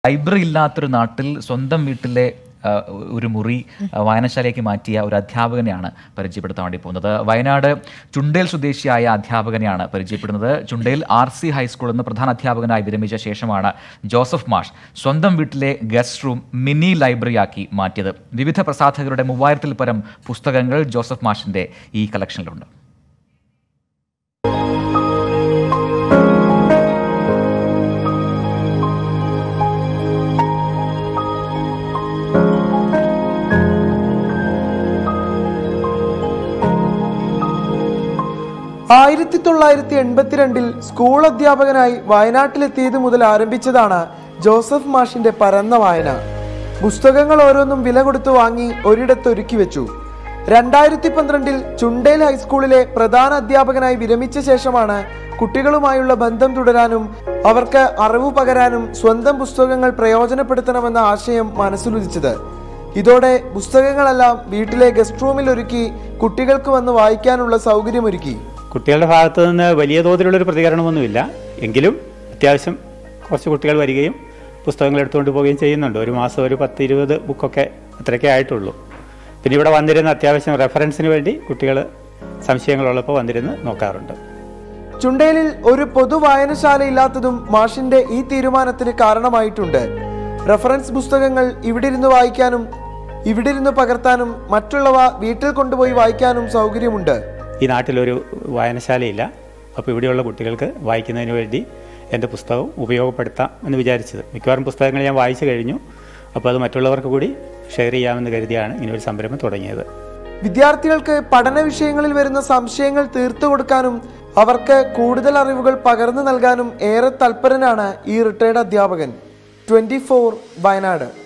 library ഇല്ലാത്തൊരു നാട്ടിൽ സ്വന്തം വീട്ടിലെ ആ, ഒരു മുറി ആ, വായനശാലയ്ക്ക് മാറ്റിയ ഒരു അധ്യാപകനെയാണ് പരിചയപ്പെടുത്താൻ വേണ്ടി പോകുന്നത് വയനാട് ചുണ്ടേൽ സ്വദേശിയായ അധ്യാപകനെയാണ് പരിചയപ്പെടുന്നത് ചുണ്ടേൽ ആർ സി ഹൈസ്കൂളിൽ നിന്ന് പ്രധാന അധ്യാപകനായി വിരമിച്ച ശേഷമാണ് ജോസഫ് മാഷ് സ്വന്തം വീട്ടിലെ ഗസ്റ്റ് റൂം മിനി ലൈബ്രറിയാക്കി മാറ്റിയത് വിവിധ പ്രസാധകരുടെ മൂവായിരത്തിൽ പരം പുസ്തകങ്ങൾ ജോസഫ് മാഷിന്റെ ഈ കളക്ഷനിലുണ്ട് ആയിരത്തി തൊള്ളായിരത്തി എൺപത്തിരണ്ടിൽ സ്കൂൾ അധ്യാപകനായി വയനാട്ടിലെത്തിയത് മുതൽ ആരംഭിച്ചതാണ് ജോസഫ് മാഷിന്റെ പരന്ന വായന പുസ്തകങ്ങൾ ഓരോന്നും വില കൊടുത്തു വാങ്ങി ഒരിടത്ത് ഒരുക്കി വെച്ചു രണ്ടായിരത്തി പന്ത്രണ്ടിൽ ചുണ്ടേൽ ഹൈസ്കൂളിലെ പ്രധാന അധ്യാപകനായി വിരമിച്ച ശേഷമാണ് കുട്ടികളുമായുള്ള ബന്ധം തുടരാനും അവർക്ക് അറിവ് പകരാനും സ്വന്തം പുസ്തകങ്ങൾ പ്രയോജനപ്പെടുത്തണമെന്ന ആശയം മനസ്സിലുദിച്ചത് ഇതോടെ പുസ്തകങ്ങളെല്ലാം വീട്ടിലെ ഗസ്റ്റ് റൂമിൽ ഒരുക്കി കുട്ടികൾക്ക് വന്ന് വായിക്കാനുള്ള സൗകര്യമൊരുക്കി കുട്ടികളുടെ ഭാഗത്തു നിന്ന് വലിയ തോതിലുള്ളൊരു പ്രതികരണമൊന്നുമില്ല എങ്കിലും അത്യാവശ്യം കുറച്ച് കുട്ടികൾ വരികയും പുസ്തകങ്ങൾ എടുത്തുകൊണ്ട് പോവുകയും ചെയ്യുന്നുണ്ട് ഒരു മാസം ഒരു പത്ത് ഇരുപത് ബുക്കൊക്കെ അത്രയൊക്കെ ആയിട്ടുള്ളൂ പിന്നെ ഇവിടെ വന്നിരുന്ന അത്യാവശ്യം റെഫറൻസിന് വേണ്ടി കുട്ടികൾ സംശയങ്ങളുള്ളപ്പോൾ വന്നിരുന്ന് നോക്കാറുണ്ട് ചുണ്ടേലിൽ ഒരു പൊതു വായനശാല ഇല്ലാത്തതും മാഷിന്റെ ഈ തീരുമാനത്തിന് കാരണമായിട്ടുണ്ട് റഫറൻസ് പുസ്തകങ്ങൾ ഇവിടെ ഇരുന്ന് വായിക്കാനും ഇവിടെ ഇരുന്ന് പകർത്താനും മറ്റുള്ളവ വീട്ടിൽ കൊണ്ടുപോയി വായിക്കാനും സൗകര്യമുണ്ട് ഈ നാട്ടിലൊരു വായനശാലയില്ല അപ്പോൾ ഇവിടെയുള്ള കുട്ടികൾക്ക് വായിക്കുന്നതിന് വേണ്ടി എൻ്റെ പുസ്തകം ഉപയോഗപ്പെടുത്താം എന്ന് വിചാരിച്ചത് മിക്കവാറും പുസ്തകങ്ങൾ ഞാൻ വായിച്ചു കഴിഞ്ഞു അപ്പോൾ അത് മറ്റുള്ളവർക്ക് കൂടി ഷെയർ ചെയ്യാമെന്ന് കരുതിയാണ് ഇങ്ങനെ ഒരു സംരംഭം തുടങ്ങിയത് വിദ്യാർത്ഥികൾക്ക് പഠന വിഷയങ്ങളിൽ വരുന്ന സംശയങ്ങൾ തീർത്തു കൊടുക്കാനും അവർക്ക് കൂടുതൽ അറിവുകൾ പകർന്നു നൽകാനും ഏറെ തൽപരനാണ് ഈ റിട്ടയർഡ് അധ്യാപകൻ ട്വന്റി വയനാട്